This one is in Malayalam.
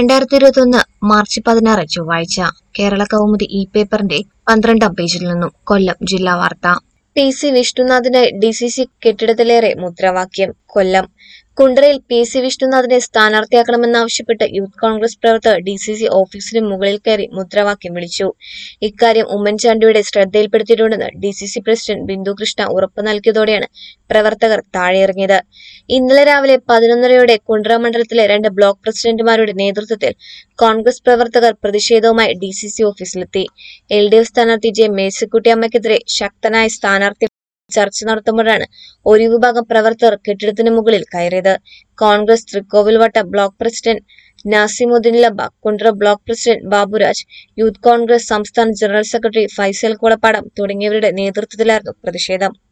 രണ്ടായിരത്തി ഇരുപത്തൊന്ന് മാർച്ച് പതിനാറ് ചൊവ്വാഴ്ച കേരള കൗമുദി ഇ പേപ്പറിന്റെ പന്ത്രണ്ടാം പേജിൽ നിന്നും കൊല്ലം ജില്ലാ വാർത്ത പി സി വിഷ്ണുനാഥിന് ഡി സി സി കെട്ടിടത്തിലേറെ മുദ്രാവാക്യം കൊല്ലം കുണ്ടറയിൽ പി സി വിഷ്ണുനാഥിനെ സ്ഥാനാർത്ഥിയാക്കണമെന്നാവശ്യപ്പെട്ട് യൂത്ത് കോൺഗ്രസ് പ്രവർത്തകർ ഡി സി സി ഓഫീസിന് മുകളിൽ കയറി മുദ്രാവാക്യം വിളിച്ചു ഇക്കാര്യം ഉമ്മൻചാണ്ടിയുടെ ശ്രദ്ധയിൽപ്പെടുത്തിയിട്ടുണ്ടെന്ന് D C C president Bindu Krishna ഉറപ്പു നൽകിയതോടെയാണ് പ്രവർത്തകർ താഴെയിറങ്ങിയത് ഇന്നലെ രാവിലെ പതിനൊന്നരയോടെ കുണ്ടറ മണ്ഡലത്തിലെ രണ്ട് ബ്ലോക്ക് പ്രസിഡന്റുമാരുടെ നേതൃത്വത്തിൽ കോൺഗ്രസ് പ്രവർത്തകർ പ്രതിഷേധവുമായി ഡി സി സി ഓഫീസിലെത്തി എൽ ഡി എഫ് സ്ഥാനാർത്ഥി ജെ മേഴ്സിക്കുട്ടിയമ്മയ്ക്കെതിരെ ശക്തനായ സ്ഥാനാർത്ഥി ചർച്ച നടത്തുമ്പോഴാണ് ഒരു വിഭാഗം പ്രവർത്തകർ കെട്ടിടത്തിന് മുകളിൽ കയറിയത് congress Thrikkovilvattom block president Nasimuddin ലബ Kundara block president Baburaj youth congress സംസ്ഥാന ജനറൽ സെക്രട്ടറി ഫൈസൽ കുളപ്പാടം തുടങ്ങിയവരുടെ നേതൃത്വത്തിലായിരുന്നു പ്രതിഷേധം